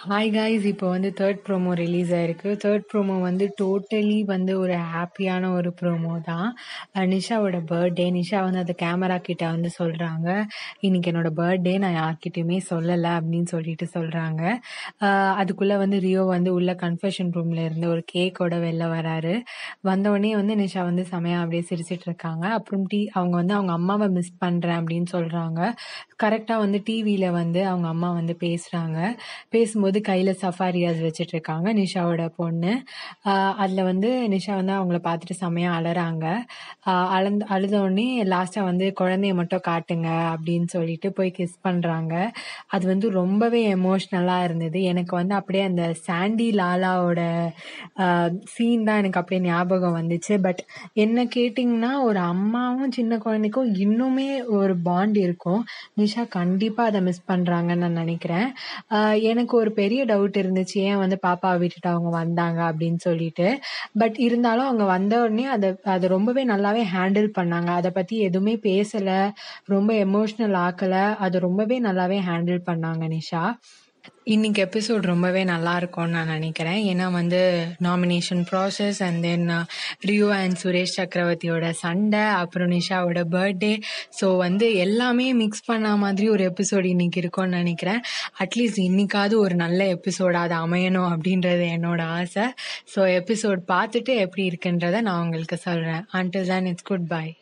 hi guys இப்போ வந்து third promo release ஆயிருக்கு தேர்ட் ப்ரோமோ வந்து டோட்டலி வந்து ஒரு ஹாப்பியான ஒரு ப்ரோமோ தான் அஹ் நிஷாவோட பர்த்டே நிஷா வந்து அந்த கேமரா கிட்ட வந்து சொல்றாங்க இன்னைக்கு என்னோட பர்த்டே நான் யார்கிட்டயுமே சொல்லலை அப்படின்னு சொல்லிட்டு சொல்றாங்க அஹ் அதுக்குள்ள வந்து ரியோ வந்து உள்ள கன்ஃபெஷன் ரூம்ல இருந்து ஒரு கேக்கோட வெளில வராரு வந்த உடனே வந்து நிஷா வந்து செமையா அப்படியே சிரிச்சிட்டு இருக்காங்க அப்புறம் டீ அவங்க வந்து அவங்க அம்மாவை மிஸ் பண்றேன் அப்படின்னு சொல்றாங்க கரெக்டா வந்து டிவியில வந்து அவங்க அம்மா வந்து பேசுறாங்க பேசும்போது கையில சஃபாரியாஸ் வச்சுட்டு இருக்காங்க நிஷாவோட பொண்ணு ஆஹ் அதுல வந்து நிஷா வந்து அவங்கள பார்த்துட்டு செமையா அலறாங்க ஆஹ் அழுந்த அழுத உடனே லாஸ்டா வந்து குழந்தைய மட்டும் காட்டுங்க அப்படின்னு சொல்லிட்டு போய் கிஸ் பண்றாங்க அது வந்து ரொம்பவே எமோஷ்னலா இருந்தது எனக்கு வந்து அப்படியே அந்த சாண்டி லாலாவோட சீன் தான் எனக்கு அப்படியே ஞாபகம் வந்துச்சு பட் என்ன கேட்டிங்கன்னா ஒரு அம்மாவும் சின்ன குழந்தைக்கும் இன்னுமே ஒரு பாண்ட் இருக்கும் நிஷா கண்டிப்பா அதை மிஸ் பண்றாங்கன்னு நான் நினைக்கிறேன் ஆஹ் எனக்கு ஒரு பெரிய டவுட் இருந்துச்சு ஏன் வந்து பாப்பாவை விட்டுட்டு அவங்க வந்தாங்க அப்படின்னு சொல்லிட்டு பட் இருந்தாலும் அவங்க வந்த உடனே அதை அதை ரொம்பவே நல்லாவே ஹேண்டில் பண்ணாங்க அதை பத்தி எதுவுமே பேசல ரொம்ப எமோஷனல் ஆக்கல அதை ரொம்பவே நல்லாவே ஹேண்டில் பண்ணாங்க நிஷா இன்னைக்கு எபிசோட் ரொம்பவே நல்லா இருக்கும்னு நான் நினைக்கிறேன் ஏன்னா வந்து nomination process and then Rio and Suresh சக்கரவர்த்தியோட சண்டை அப்புறம் நிஷாவோட பர்த்டே ஸோ வந்து எல்லாமே மிக்ஸ் பண்ண மாதிரி ஒரு எபிசோட் இன்னைக்கு இருக்கும்னு நினைக்கிறேன் அட்லீஸ்ட் இன்னைக்காவது ஒரு நல்ல எபிசோட் அது அமையணும் அப்படின்றது என்னோட ஆசை ஸோ எபிசோட் பார்த்துட்டு எப்படி இருக்குன்றத நான் உங்களுக்கு சொல்றேன் அன்டில் தான் இட்ஸ் குட் பை